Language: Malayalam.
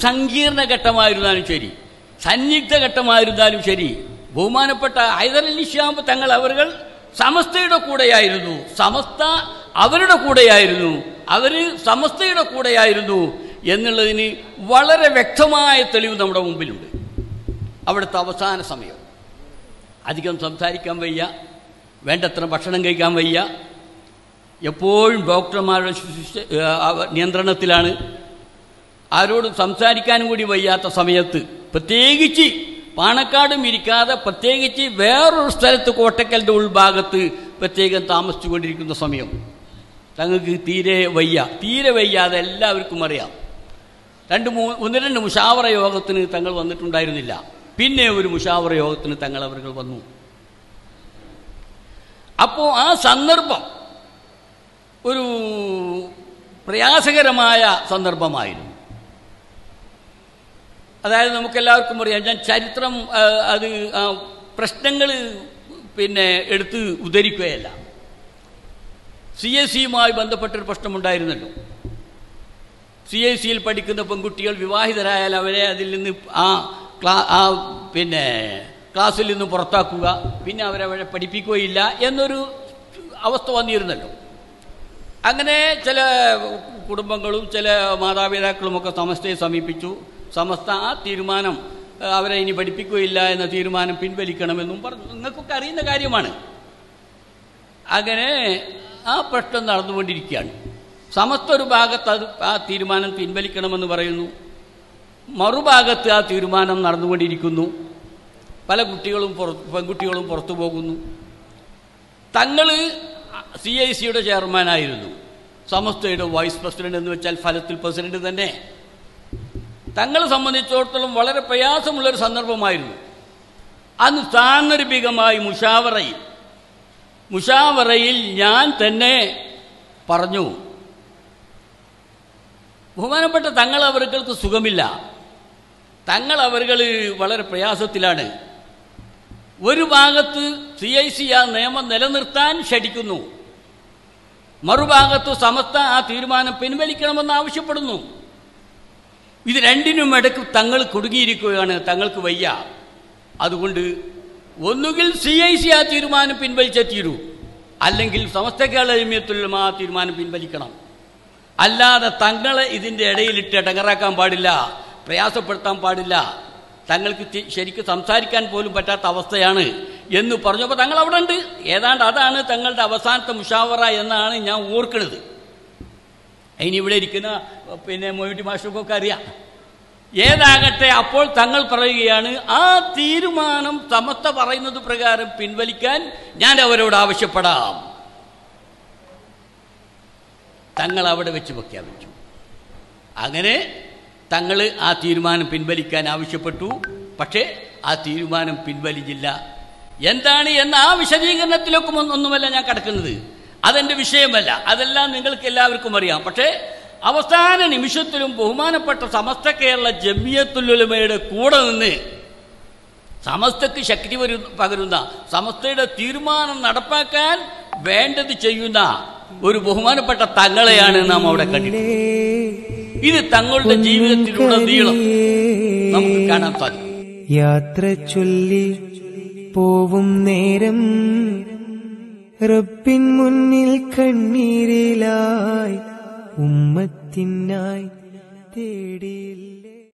സങ്കീർണ ഘട്ടമായിരുന്നാലും ശരി സന്നിഗ്ധ ഘട്ടമായിരുന്നാലും ശരി ബഹുമാനപ്പെട്ട ഹൈദർ അലി ഷിഹാബ് തങ്ങൾ അവർ സമസ്തയുടെ കൂടെയായിരുന്നു സമസ്ത അവരുടെ കൂടെയായിരുന്നു അവർ സമസ്തയുടെ കൂടെയായിരുന്നു എന്നുള്ളതിന് വളരെ വ്യക്തമായ തെളിവ് നമ്മുടെ മുമ്പിലുണ്ട് അവിടുത്തെ അവസാന സമയം അധികം സംസാരിക്കാൻ വയ്യ വേണ്ടത്ര ഭക്ഷണം കഴിക്കാൻ വയ്യ എപ്പോഴും ഡോക്ടർമാരുടെ ശുശ്രൂഷ- ഏ, അവ- നിയന്ത്രണത്തിലാണ് ആരോടും സംസാരിക്കാനും കൂടി വയ്യാത്ത സമയത്ത് പ്രത്യേകിച്ച് പാണക്കാടും ഇരിക്കാതെ പ്രത്യേകിച്ച് വേറൊരു സ്ഥലത്ത് കോട്ടക്കലിൻ്റെ ഉൾഭാഗത്ത് പ്രത്യേകം താമസിച്ചുകൊണ്ടിരിക്കുന്ന സമയം തങ്ങൾക്ക് തീരെ വയ്യ തീരെ വയ്യാതെ എല്ലാവർക്കും അറിയാം രണ്ട് മൂ ഒന്ന് രണ്ട് മുഷാവറ യോഗത്തിന് തങ്ങൾ വന്നിട്ടുണ്ടായിരുന്നില്ല പിന്നെ ഒരു മുഷാവറ യോഗത്തിന് തങ്ങൾ അവർ വന്നു അപ്പോൾ ആ സന്ദർഭം ഒരു പ്രയാസകരമായ സന്ദർഭമായിരുന്നു അതായത് നമുക്കെല്ലാവർക്കും അറിയാം ഞാൻ ചരിത്രം ആ, അത് പ്രശ്നങ്ങൾ പിന്നെ എടുത്ത് ഉദ്ധരിക്കുകയല്ല സി എസ് സിയുമായി ബന്ധപ്പെട്ടൊരു പ്രശ്നമുണ്ടായിരുന്നല്ലോ സി ഐ സിയിൽ പഠിക്കുന്ന പെൺകുട്ടികൾ വിവാഹിതരായാൽ അവരെ അതിൽ നിന്ന് ആ ക്ലാ ആ പിന്നെ ക്ലാസ്സിൽ നിന്ന് പുറത്താക്കുക പിന്നെ അവരവരെ പഠിപ്പിക്കുകയില്ല എന്നൊരു അവസ്ഥ വന്നിരുന്നല്ലോ അങ്ങനെ ചില കുടുംബങ്ങളും ചില മാതാപിതാക്കളുമൊക്കെ സമസ്തയെ സമീപിച്ചു സമസ്ത ആ തീരുമാനം ഏ, അവരെ ഇനി പഠിപ്പിക്കുകയില്ല എന്ന തീരുമാനം പിൻവലിക്കണമെന്നും പറഞ്ഞു നിങ്ങൾക്കൊക്കെ അറിയുന്ന കാര്യമാണ് അങ്ങനെ ആ പ്രശ്നം നടന്നുകൊണ്ടിരിക്കുകയാണ് സമസ്ത ഒരു ഭാഗത്ത് അത് ആ തീരുമാനം പിൻവലിക്കണമെന്ന് പറയുന്നു മറുഭാഗത്ത് ആ തീരുമാനം നടന്നുകൊണ്ടിരിക്കുന്നു പല കുട്ടികളും പുറത്ത് പെൺകുട്ടികളും പുറത്തു പോകുന്നു തങ്ങൾ സി ഐ സിയുടെ ചെയർമാനായിരുന്നു സമസ്തയുടെ വൈസ് പ്രസിഡന്റ് എന്ന് വെച്ചാൽ ഫലത്തിൽ പ്രസിഡന്റ് തന്നെ തങ്ങളെ സംബന്ധിച്ചിടത്തോളം വളരെ പ്രയാസമുള്ളൊരു സന്ദർഭമായിരുന്നു അന്ന് സാന്ദർഭികമായി മുഷാവറയിൽ മുഷാവറയിൽ ഞാൻ തന്നെ പറഞ്ഞു ബഹുമാനപ്പെട്ട തങ്ങൾ അവർക്ക് സുഖമില്ല തങ്ങൾ അവർ വളരെ പ്രയാസത്തിലാണ് ഒരു ഭാഗത്ത് സി ഐ സി ആ നിയമം നിലനിർത്താൻ ക്ഷണിക്കുന്നു മറുഭാഗത്ത് സമസ്ത ആ തീരുമാനം പിൻവലിക്കണമെന്ന് ആവശ്യപ്പെടുന്നു ഇത് രണ്ടിനും ഇടയ്ക്ക് തങ്ങൾ കുടുങ്ങിയിരിക്കുകയാണ് തങ്ങൾക്ക് വയ്യ അതുകൊണ്ട് ഒന്നുകിൽ സി ഐ സി ആ തീരുമാനം പിൻവലിച്ചേ തീരൂ അല്ലെങ്കിൽ സമസ്ത കേരള ജമിയത്തുലും ആ തീരുമാനം പിൻവലിക്കണം അല്ലാതെ തങ്ങളെ ഇതിൻ്റെ ഇടയിലിട്ട് ഇടങ്ങറാക്കാൻ പാടില്ല പ്രയാസപ്പെടുത്താൻ പാടില്ല തങ്ങൾക്ക് തി- ശരിക്കും സംസാരിക്കാൻ പോലും പറ്റാത്ത അവസ്ഥയാണ് എന്ന് പറഞ്ഞപ്പോൾ തങ്ങൾ അവിടെ ഉണ്ട് ഏതാണ്ട് അതാണ് തങ്ങളുടെ അവസാനത്തെ മുഷാവറ എന്നാണ് ഞാൻ ഓർക്കുന്നത് ഇനി ഇവിടെ ഇരിക്കുന്ന പിന്നെ മൊയ്റ്റി മാഷക്കൊക്കെ അറിയാം ഏതാകട്ടെ അപ്പോൾ തങ്ങൾ പറയുകയാണ് ആ തീരുമാനം സമസ്ത പറയുന്നത് പ്രകാരം പിൻവലിക്കാൻ ഞാൻ അവരോട് ആവശ്യപ്പെടാം തങ്ങൾ അവിടെ വെച്ച് പ്രഖ്യാപിച്ചു അങ്ങനെ തങ്ങൾ ആ തീരുമാനം പിൻവലിക്കാൻ ആവശ്യപ്പെട്ടു പക്ഷേ ആ തീരുമാനം പിൻവലിച്ചില്ല എന്താണ് എന്ന ആ വിശദീകരണത്തിലൊക്കെ ഒന്നും- ഒന്നുമല്ല ഞാൻ കിടക്കുന്നത് അതെന്റെ വിഷയമല്ല അതെല്ലാം നിങ്ങൾക്ക് എല്ലാവർക്കും അറിയാം പക്ഷേ അവസാന നിമിഷത്തിലും ബഹുമാനപ്പെട്ട സമസ്ത കേരള ജമിയത്തുലുലമയുടെ കൂടെ നിന്ന് സമസ്തക്ക് ശക്തി വരു പകരുന്ന സമസ്തയുടെ തീരുമാനം നടപ്പാക്കാൻ വേണ്ടത് ചെയ്യുന്ന ഒരു ബഹുമാനപ്പെട്ട തങ്ങളെയാണ് നാം അവിടെ കണ്ടിട്ടുള്ളത് ഇത് തങ്ങളുടെ ജീവിതത്തിലുടനീളം നമുക്ക് കാണാൻ സാധിക്കും യാത്ര ചൊല്ലി പോവും നേരം റബ്ബിൻ മുന്നിൽ കണ്ണീരിലായി ഉമ്മത്തിനായി തേടിയില്ലേ